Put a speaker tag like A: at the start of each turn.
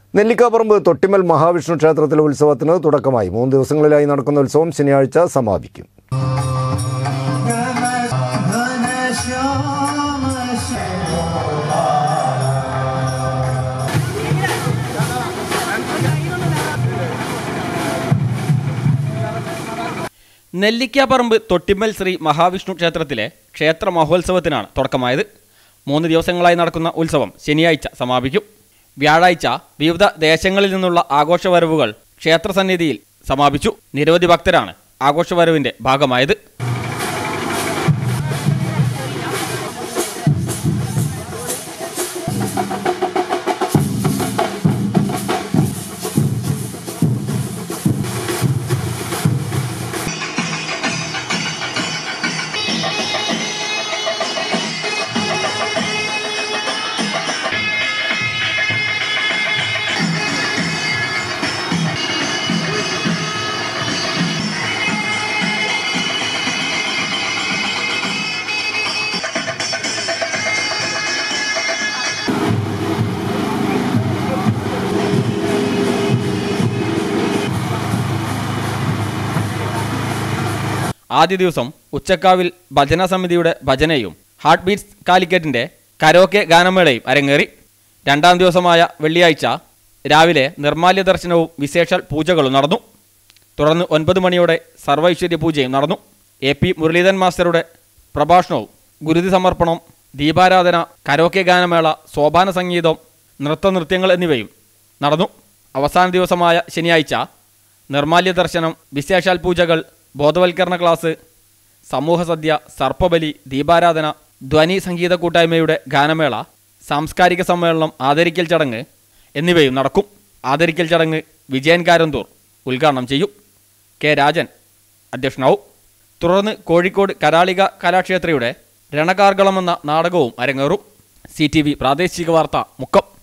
A: നെല്ലിക്കാപ്പറമ്പ് തൊട്ടിമൽ മഹാവിഷ്ണു ക്ഷേത്രത്തിലെ ഉത്സവത്തിന് തുടക്കമായി മൂന്ന് ദിവസങ്ങളിലായി നടക്കുന്ന ഉത്സവം ശനിയാഴ്ച സമാപിക്കും
B: നെല്ലിക്കാപ്പറമ്പ് തൊട്ടിമ്മൽ ശ്രീ മഹാവിഷ്ണു ക്ഷേത്രത്തിലെ ക്ഷേത്ര മഹോത്സവത്തിനാണ് തുടക്കമായത് മൂന്ന് ദിവസങ്ങളായി നടക്കുന്ന ഉത്സവം ശനിയാഴ്ച സമാപിക്കും വ്യാഴാഴ്ച വിവിധ ദേശങ്ങളിൽ നിന്നുള്ള ആഘോഷവരവുകൾ ക്ഷേത്രസന്നിധിയിൽ സമാപിച്ചു നിരവധി ഭക്തരാണ് ആഘോഷവരവിന്റെ ഭാഗമായത് ആദ്യ ദിവസം ഉച്ചക്കാവിൽ ഭജന സമിതിയുടെ ഭജനയും ഹാർട്ട് ബീറ്റ്സ് കാലിക്കറ്റിന്റെ കരോക്കെ ഗാനമേളയും അരങ്ങേറി രണ്ടാം ദിവസമായ വെള്ളിയാഴ്ച രാവിലെ നിർമാല്യ ദർശനവും വിശേഷാൽ പൂജകളും നടന്നു തുടർന്ന് ഒൻപത് മണിയോടെ സർവൈശ്വര്യ പൂജയും നടന്നു എ പി മുരളീധരൻ മാസ്റ്ററുടെ പ്രഭാഷണവും ഗുരുതി സമർപ്പണം ദീപാരാധന കരോക്കെ ഗാനമേള സോപാന സംഗീതം നൃത്തനൃത്യങ്ങൾ എന്നിവയും നടന്നു അവസാന ദിവസമായ ശനിയാഴ്ച നിർമാല്യ ദർശനം വിശേഷാൽ പൂജകൾ ബോധവൽക്കരണ ക്ലാസ് സമൂഹ സദ്യ സർപ്പബലി ദീപാരാധന ധ്വനി സംഗീത കൂട്ടായ്മയുടെ ഗാനമേള സാംസ്കാരിക സമ്മേളനം ആദരിക്കൽ ചടങ്ങ് എന്നിവയും നടക്കും ആദരിക്കൽ ചടങ്ങ് വിജയൻ കാരന്തൂർ ഉദ്ഘാടനം ചെയ്യും കെ രാജൻ അധ്യക്ഷനാവും തുടർന്ന് കോഴിക്കോട് കരാളിക കലാക്ഷേത്രയുടെ രണകാർഗളം എന്ന നാടകവും അരങ്ങേറും സി ടി വി പ്രാദേശിക വാർത്ത മുക്കം